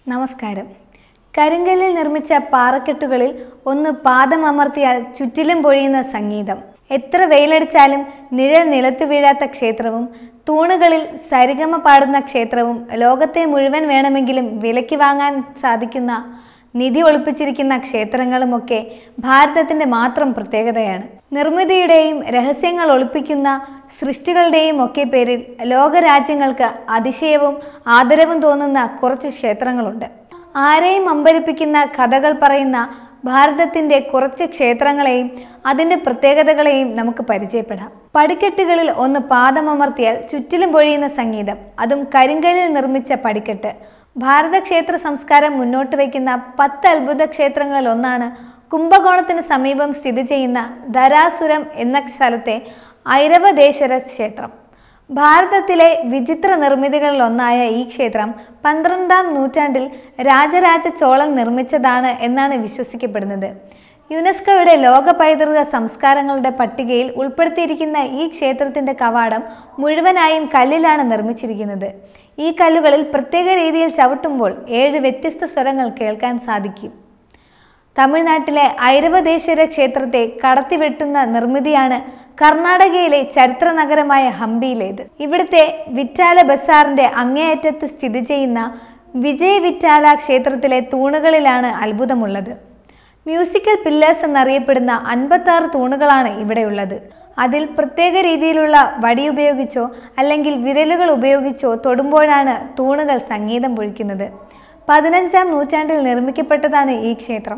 നമസ്കാരം കരിങ്കല്ലിൽ നിർമ്മിച്ച പാറക്കെട്ടുകളിൽ ഒന്ന് പാദമമർത്തിയാൽ ചുറ്റിലും പൊഴിയുന്ന സംഗീതം എത്ര വെയിലടിച്ചാലും നിഴൽ നിലത്തു വീഴാത്ത ക്ഷേത്രവും തൂണുകളിൽ സരിഗമ പാടുന്ന ക്ഷേത്രവും ലോകത്തെ മുഴുവൻ വേണമെങ്കിലും വിലയ്ക്ക് വാങ്ങാൻ സാധിക്കുന്ന നിധി ഒളിപ്പിച്ചിരിക്കുന്ന ക്ഷേത്രങ്ങളുമൊക്കെ ഭാരതത്തിന്റെ മാത്രം പ്രത്യേകതയാണ് നിർമ്മിതിയുടെയും രഹസ്യങ്ങൾ ഒളിപ്പിക്കുന്ന സൃഷ്ടികളുടെയും ഒക്കെ പേരിൽ ലോകരാജ്യങ്ങൾക്ക് അതിശയവും ആദരവും തോന്നുന്ന കുറച്ച് ക്ഷേത്രങ്ങളുണ്ട് ആരെയും അമ്പരിപ്പിക്കുന്ന കഥകൾ പറയുന്ന ഭാരതത്തിന്റെ കുറച്ച് ക്ഷേത്രങ്ങളെയും അതിന്റെ പ്രത്യേകതകളെയും നമുക്ക് പരിചയപ്പെടാം പടിക്കെട്ടുകളിൽ ഒന്ന് പാദമമർത്തിയാൽ ചുറ്റിലും പൊഴിയുന്ന സംഗീതം അതും കരിങ്കല്ലിൽ നിർമ്മിച്ച പടിക്കെട്ട് ഭാരത ക്ഷേത്ര സംസ്കാരം മുന്നോട്ട് വയ്ക്കുന്ന പത്ത് അത്ഭുത ക്ഷേത്രങ്ങളിൽ ഒന്നാണ് കുംഭകോണത്തിന് സമീപം സ്ഥിതി ചെയ്യുന്ന ധരാസുരം എന്ന സ്ഥലത്തെ ഐരവദേശ്വര ക്ഷേത്രം ഭാരതത്തിലെ വിചിത്ര നിർമ്മിതികളിൽ ഒന്നായ ഈ ക്ഷേത്രം പന്ത്രണ്ടാം നൂറ്റാണ്ടിൽ രാജരാജ ചോളൻ നിർമ്മിച്ചതാണ് എന്നാണ് വിശ്വസിക്കപ്പെടുന്നത് യുനെസ്കോയുടെ ലോക പൈതൃക സംസ്കാരങ്ങളുടെ പട്ടികയിൽ ഉൾപ്പെടുത്തിയിരിക്കുന്ന ഈ ക്ഷേത്രത്തിന്റെ കവാടം മുഴുവനായും കല്ലിലാണ് നിർമ്മിച്ചിരിക്കുന്നത് ഈ കല്ലുകളിൽ പ്രത്യേക രീതിയിൽ ചവിട്ടുമ്പോൾ ഏഴ് വ്യത്യസ്ത സ്വരങ്ങൾ കേൾക്കാൻ സാധിക്കും തമിഴ്നാട്ടിലെ ഐരവദേശ്വര ക്ഷേത്രത്തെ കടത്തിവെട്ടുന്ന നിർമ്മിതിയാണ് കർണാടകയിലെ ചരിത്ര നഗരമായ ഹംപിയിലേത് ഇവിടുത്തെ വിറ്റാല ബസാറിന്റെ അങ്ങേയറ്റത്ത് സ്ഥിതി ചെയ്യുന്ന വിജയ് വിറ്റാല ക്ഷേത്രത്തിലെ തൂണുകളിലാണ് അത്ഭുതമുള്ളത് മ്യൂസിക്കൽ പില്ലേഴ്സ് എന്നറിയപ്പെടുന്ന അൻപത്താറ് തൂണുകളാണ് ഇവിടെയുള്ളത് അതിൽ പ്രത്യേക രീതിയിലുള്ള വടി ഉപയോഗിച്ചോ അല്ലെങ്കിൽ വിരലുകൾ ഉപയോഗിച്ചോ തൊടുമ്പോഴാണ് തൂണുകൾ സംഗീതം പൊഴിക്കുന്നത് പതിനഞ്ചാം നൂറ്റാണ്ടിൽ നിർമ്മിക്കപ്പെട്ടതാണ് ഈ ക്ഷേത്രം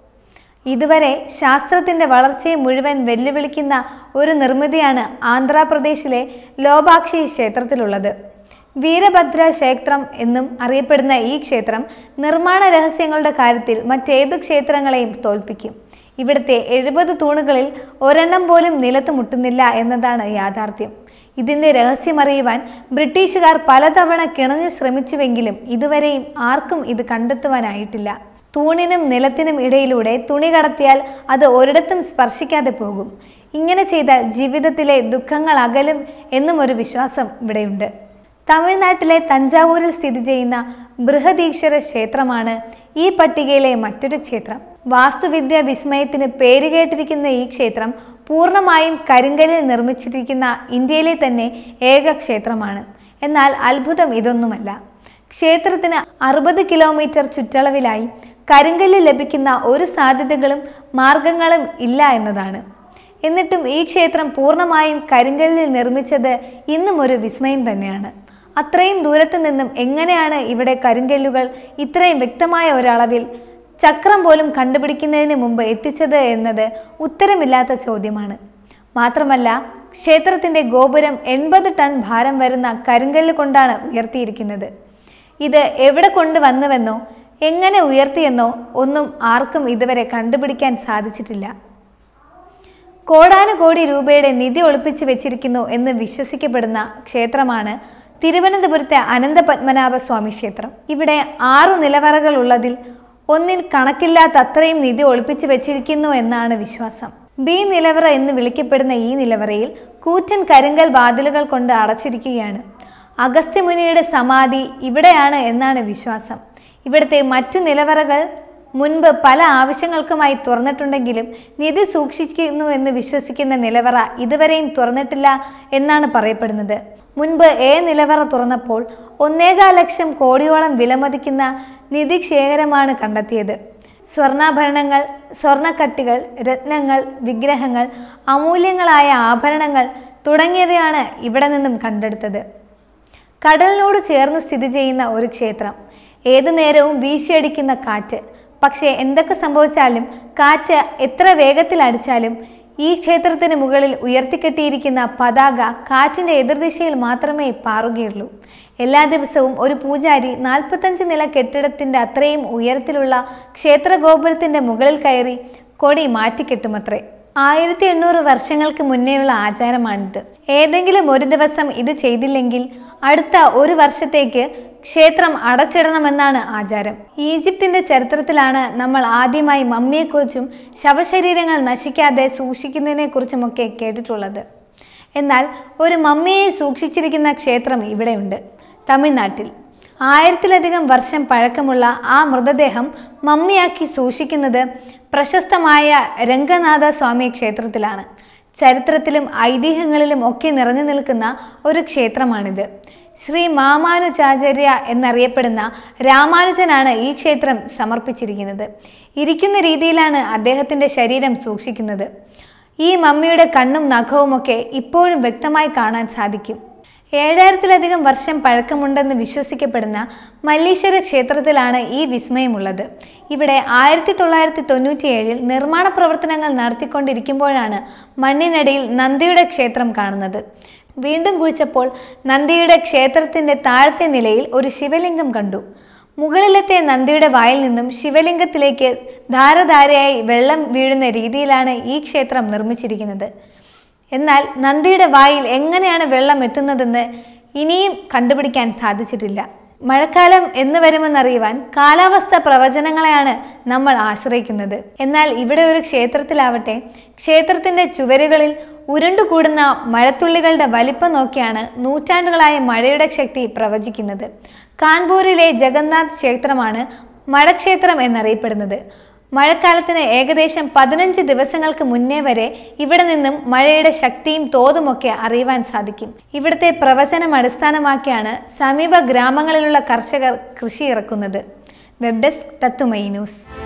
ഇതുവരെ ശാസ്ത്രത്തിന്റെ വളർച്ചയെ മുഴുവൻ വെല്ലുവിളിക്കുന്ന ഒരു നിർമ്മിതിയാണ് ആന്ധ്രാപ്രദേശിലെ ലോപാക്ഷി ക്ഷേത്രത്തിലുള്ളത് വീരഭദ്ര ക്ഷേത്രം എന്നും അറിയപ്പെടുന്ന ഈ ക്ഷേത്രം നിർമ്മാണ രഹസ്യങ്ങളുടെ കാര്യത്തിൽ മറ്റേതു ക്ഷേത്രങ്ങളെയും തോൽപ്പിക്കും ഇവിടുത്തെ എഴുപത് തൂണുകളിൽ ഒരെണ്ണം പോലും നിലത്ത് മുട്ടുന്നില്ല എന്നതാണ് യാഥാർത്ഥ്യം ഇതിന്റെ രഹസ്യമറിയുവാൻ ബ്രിട്ടീഷുകാർ പലതവണ കിണഞ്ഞു ശ്രമിച്ചുവെങ്കിലും ഇതുവരെയും ആർക്കും ഇത് കണ്ടെത്തുവാനായിട്ടില്ല തൂണിനും നിലത്തിനും ഇടയിലൂടെ തുണി കടത്തിയാൽ അത് ഒരിടത്തും സ്പർശിക്കാതെ പോകും ഇങ്ങനെ ചെയ്താൽ ജീവിതത്തിലെ ദുഃഖങ്ങൾ അകലും എന്നും ഒരു വിശ്വാസം ഇവിടെയുണ്ട് തമിഴ്നാട്ടിലെ തഞ്ചാവൂരിൽ സ്ഥിതി ചെയ്യുന്ന ബൃഹദീശ്വര ക്ഷേത്രമാണ് ഈ പട്ടികയിലെ മറ്റൊരു ക്ഷേത്രം വാസ്തുവിദ്യ വിസ്മയത്തിന് പേരുകേട്ടിരിക്കുന്ന ഈ ക്ഷേത്രം പൂർണ്ണമായും കരിങ്കല്ലിൽ നിർമ്മിച്ചിരിക്കുന്ന ഇന്ത്യയിലെ തന്നെ ഏക ക്ഷേത്രമാണ് എന്നാൽ അത്ഭുതം ഇതൊന്നുമല്ല ക്ഷേത്രത്തിന് അറുപത് കിലോമീറ്റർ ചുറ്റളവിലായി കരിങ്കല്ല് ലഭിക്കുന്ന ഒരു സാധ്യതകളും മാർഗങ്ങളും ഇല്ല എന്നതാണ് എന്നിട്ടും ഈ ക്ഷേത്രം പൂർണ്ണമായും കരിങ്കല്ലിൽ നിർമ്മിച്ചത് ഇന്നും ഒരു വിസ്മയം തന്നെയാണ് അത്രയും ദൂരത്തു നിന്നും എങ്ങനെയാണ് ഇവിടെ കരിങ്കല്ലുകൾ ഇത്രയും വ്യക്തമായ ഒരളവിൽ ചക്രം പോലും കണ്ടുപിടിക്കുന്നതിന് മുമ്പ് എത്തിച്ചത് എന്നത് ഉത്തരമില്ലാത്ത ചോദ്യമാണ് മാത്രമല്ല ക്ഷേത്രത്തിന്റെ ഗോപുരം എൺപത് ടൺ ഭാരം വരുന്ന കരിങ്കല്ല് കൊണ്ടാണ് ഉയർത്തിയിരിക്കുന്നത് ഇത് എവിടെ കൊണ്ടുവന്നുവെന്നോ എങ്ങനെ ഉയർത്തിയെന്നോ ഒന്നും ആർക്കും ഇതുവരെ കണ്ടുപിടിക്കാൻ സാധിച്ചിട്ടില്ല കോടാനുകോടി രൂപയുടെ നിധി ഒളിപ്പിച്ചു വെച്ചിരിക്കുന്നു എന്ന് വിശ്വസിക്കപ്പെടുന്ന ക്ഷേത്രമാണ് തിരുവനന്തപുരത്തെ അനന്തപത്മനാഭ സ്വാമി ക്ഷേത്രം ഇവിടെ ആറു നിലവറകൾ ഉള്ളതിൽ ഒന്നിൽ കണക്കില്ലാത്ത അത്രയും നിധി ഒളിപ്പിച്ചു വെച്ചിരിക്കുന്നു എന്നാണ് വിശ്വാസം ബി നിലവറ എന്ന് വിളിക്കപ്പെടുന്ന ഈ നിലവറയിൽ കൂറ്റൻ കരിങ്കൽ വാതിലുകൾ കൊണ്ട് അടച്ചിരിക്കുകയാണ് അഗസ്ത്യമുനിയുടെ സമാധി ഇവിടെയാണ് എന്നാണ് വിശ്വാസം ഇവിടുത്തെ മറ്റു നിലവറകൾ മുൻപ് പല ആവശ്യങ്ങൾക്കുമായി തുറന്നിട്ടുണ്ടെങ്കിലും നിധി സൂക്ഷിക്കുന്നു എന്ന് വിശ്വസിക്കുന്ന നിലവറ ഇതുവരെയും തുറന്നിട്ടില്ല എന്നാണ് പറയപ്പെടുന്നത് മുൻപ് എ നിലവറ തുറന്നപ്പോൾ ഒന്നേകാൽ ലക്ഷം കോടിയോളം വിലമതിക്കുന്ന നിധി ശേഖരമാണ് കണ്ടെത്തിയത് സ്വർണ്ണാഭരണങ്ങൾ സ്വർണ്ണക്കട്ടികൾ രത്നങ്ങൾ വിഗ്രഹങ്ങൾ അമൂല്യങ്ങളായ ആഭരണങ്ങൾ തുടങ്ങിയവയാണ് ഇവിടെ നിന്നും കണ്ടെടുത്തത് കടലിനോട് ചേർന്ന് സ്ഥിതി ചെയ്യുന്ന ഒരു ക്ഷേത്രം ഏതു നേരവും വീശിയടിക്കുന്ന കാറ്റ് പക്ഷേ എന്തൊക്കെ സംഭവിച്ചാലും കാറ്റ് എത്ര വേഗത്തിൽ അടിച്ചാലും ഈ ക്ഷേത്രത്തിന് മുകളിൽ ഉയർത്തിക്കെട്ടിയിരിക്കുന്ന പതാക കാറ്റിൻ്റെ എതിർദിശയിൽ മാത്രമേ പാറുകയുള്ളൂ എല്ലാ ദിവസവും ഒരു പൂജാരി നാൽപ്പത്തഞ്ച് നില കെട്ടിടത്തിൻ്റെ അത്രയും ഉയരത്തിലുള്ള ക്ഷേത്ര ഗോപുരത്തിൻ്റെ മുകളിൽ കയറി കൊടി മാറ്റിക്കെട്ടുമത്രേ ആയിരത്തി എണ്ണൂറ് വർഷങ്ങൾക്ക് മുന്നേയുള്ള ആചാരമാണിത് ഏതെങ്കിലും ഒരു ദിവസം ഇത് ചെയ്തില്ലെങ്കിൽ അടുത്ത ഒരു വർഷത്തേക്ക് ക്ഷേത്രം അടച്ചിടണമെന്നാണ് ആചാരം ഈജിപ്തിന്റെ ചരിത്രത്തിലാണ് നമ്മൾ ആദ്യമായി മമ്മിയെക്കുറിച്ചും ശവശരീരങ്ങൾ നശിക്കാതെ സൂക്ഷിക്കുന്നതിനെക്കുറിച്ചുമൊക്കെ കേട്ടിട്ടുള്ളത് എന്നാൽ ഒരു മമ്മിയെ സൂക്ഷിച്ചിരിക്കുന്ന ക്ഷേത്രം ഇവിടെയുണ്ട് തമിഴ്നാട്ടിൽ ആയിരത്തിലധികം വർഷം പഴക്കമുള്ള ആ മൃതദേഹം മമ്മിയാക്കി സൂക്ഷിക്കുന്നത് പ്രശസ്തമായ രംഗനാഥ സ്വാമി ക്ഷേത്രത്തിലാണ് ചരിത്രത്തിലും ഐതിഹ്യങ്ങളിലും ഒക്കെ നിറഞ്ഞു നിൽക്കുന്ന ഒരു ക്ഷേത്രമാണിത് ശ്രീ മാമാനുജാചാര്യ എന്നറിയപ്പെടുന്ന രാമാനുജനാണ് ഈ ക്ഷേത്രം സമർപ്പിച്ചിരിക്കുന്നത് ഇരിക്കുന്ന രീതിയിലാണ് അദ്ദേഹത്തിൻ്റെ ശരീരം സൂക്ഷിക്കുന്നത് ഈ മമ്മിയുടെ കണ്ണും നഖവുമൊക്കെ ഇപ്പോഴും വ്യക്തമായി കാണാൻ സാധിക്കും ഏഴായിരത്തിലധികം വർഷം പഴക്കമുണ്ടെന്ന് വിശ്വസിക്കപ്പെടുന്ന മല്ലീശ്വര ക്ഷേത്രത്തിലാണ് ഈ വിസ്മയമുള്ളത് ഇവിടെ ആയിരത്തി തൊള്ളായിരത്തി തൊണ്ണൂറ്റിയേഴിൽ നിർമ്മാണ പ്രവർത്തനങ്ങൾ നടത്തിക്കൊണ്ടിരിക്കുമ്പോഴാണ് മണ്ണിനടിയിൽ നന്ദിയുടെ ക്ഷേത്രം കാണുന്നത് വീണ്ടും കുഴിച്ചപ്പോൾ നന്ദിയുടെ ക്ഷേത്രത്തിന്റെ താഴത്തെ നിലയിൽ ഒരു ശിവലിംഗം കണ്ടു മുകളിലത്തെ നന്ദിയുടെ വായിൽ നിന്നും ശിവലിംഗത്തിലേക്ക് ധാരധാരയായി വെള്ളം വീഴുന്ന രീതിയിലാണ് ഈ ക്ഷേത്രം നിർമ്മിച്ചിരിക്കുന്നത് എന്നാൽ നന്ദിയുടെ വായിൽ എങ്ങനെയാണ് വെള്ളം എത്തുന്നതെന്ന് ഇനിയും കണ്ടുപിടിക്കാൻ സാധിച്ചിട്ടില്ല മഴക്കാലം എന്ന് വരുമെന്നറിയുവാൻ കാലാവസ്ഥ പ്രവചനങ്ങളെയാണ് നമ്മൾ ആശ്രയിക്കുന്നത് എന്നാൽ ഇവിടെ ഒരു ക്ഷേത്രത്തിലാവട്ടെ ക്ഷേത്രത്തിന്റെ ചുവരുകളിൽ ഉരുണ്ടുകൂടുന്ന മഴത്തുള്ളികളുടെ വലിപ്പം നോക്കിയാണ് നൂറ്റാണ്ടുകളായ മഴയുടെ ശക്തി പ്രവചിക്കുന്നത് കാൺപൂരിലെ ജഗന്നാഥ് ക്ഷേത്രമാണ് മഴക്ഷേത്രം എന്നറിയപ്പെടുന്നത് മഴക്കാലത്തിന് ഏകദേശം പതിനഞ്ച് ദിവസങ്ങൾക്ക് മുന്നേ വരെ ഇവിടെ നിന്നും മഴയുടെ ശക്തിയും തോതുമൊക്കെ അറിയുവാൻ സാധിക്കും ഇവിടുത്തെ പ്രവചനം അടിസ്ഥാനമാക്കിയാണ് സമീപ ഗ്രാമങ്ങളിലുള്ള കർഷകർ കൃഷി ഇറക്കുന്നത് വെബ് ഡെസ്ക് തത്തുമൈ ന്യൂസ്